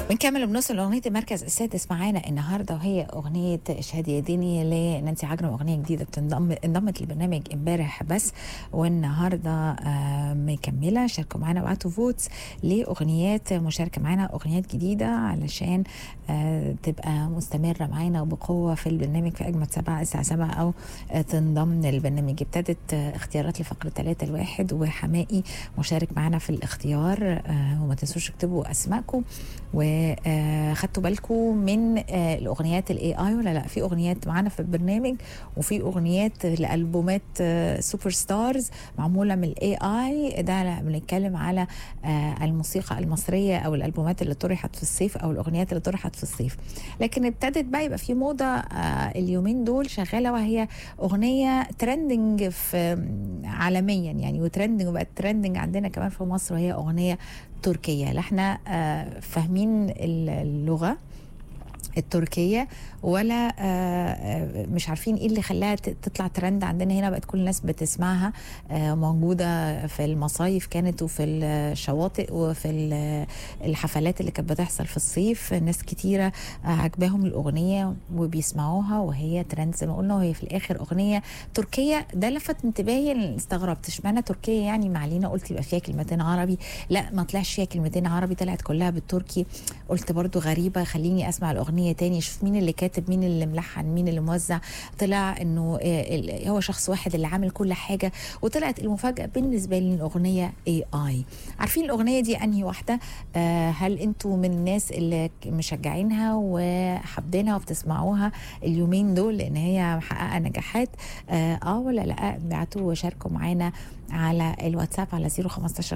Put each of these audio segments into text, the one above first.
بنكمل وبنوصل لاغنيه المركز السادس معانا النهارده وهي اغنيه شهادة يديني لنانسي عجرم اغنيه جديده بتنضم انضمت للبرنامج امبارح بس والنهارده آه مكمله شاركوا معانا وبعتوا فوتس لاغنيات مشاركه معانا اغنيات جديده علشان آه تبقى مستمره معانا وبقوه في البرنامج في اجمل سبعه الساعه 7 او آه تنضم للبرنامج ابتدت آه اختيارات لفقره 3 الواحد وحمائي مشارك معانا في الاختيار آه وما تنسوش تكتبوا اسمائكم وخدتوا بالكم من آه الاغنيات الاي اي ولا لا في اغنيات معانا في البرنامج وفي اغنيات لالبومات آه سوبر ستارز معموله من الاي اي ده بنتكلم على آه الموسيقى المصريه او الالبومات اللي طرحت في الصيف او الاغنيات اللي طرحت في الصيف لكن ابتدت بقى يبقى في موضه اليومين دول شغاله وهي اغنيه ترندنج في عالميا يعني وترندنج وبقت ترندنج عندنا كمان في مصر وهي اغنيه تركيه لا احنا فاهمين اللغه التركية ولا مش عارفين ايه اللي خلاها تطلع ترند عندنا هنا بقت كل الناس بتسمعها موجودة في المصايف كانت وفي الشواطئ وفي الحفلات اللي كانت بتحصل في الصيف ناس كتيرة عجباهم الأغنية وبيسمعوها وهي ترند زي ما قلنا وهي في الآخر أغنية تركية ده لفت انتباهي استغربت اشمعنى تركية يعني ما علينا قلت يبقى فيها كلمتين عربي لا ما طلعش فيها كلمتين عربي طلعت كلها بالتركي قلت برضو غريبة خليني أسمع الأغنية اغنيه تاني شوف مين اللي كاتب مين اللي ملحن مين اللي موزع طلع انه هو شخص واحد اللي عامل كل حاجه وطلعت المفاجاه بالنسبه لي الاغنيه اي اي عارفين الاغنيه دي انهي واحده آه هل انتوا من الناس اللي مشجعينها وحابينها وبتسمعوها اليومين دول لان هي محققه نجاحات اه, آه ولا لا ابعتوا وشاركوا معانا على الواتساب على 015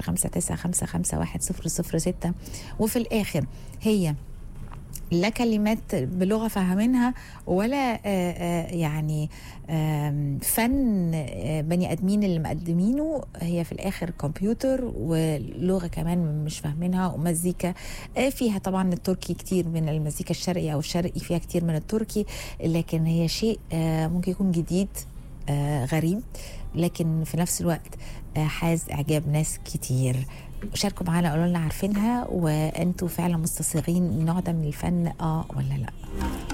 59 ستة وفي الاخر هي لا كلمات بلغه فاهمينها ولا يعني فن بني ادمين اللي مقدمينه هي في الاخر كمبيوتر ولغه كمان مش فاهمينها ومزيكا فيها طبعا التركي كتير من المزيكا الشرقي او الشرقي فيها كتير من التركي لكن هي شيء ممكن يكون جديد غريب لكن في نفس الوقت حاز اعجاب ناس كتير شاركوا معانا قولوا لنا عارفينها وانتوا فعلا مستصيغين النوع ده من الفن اه ولا لا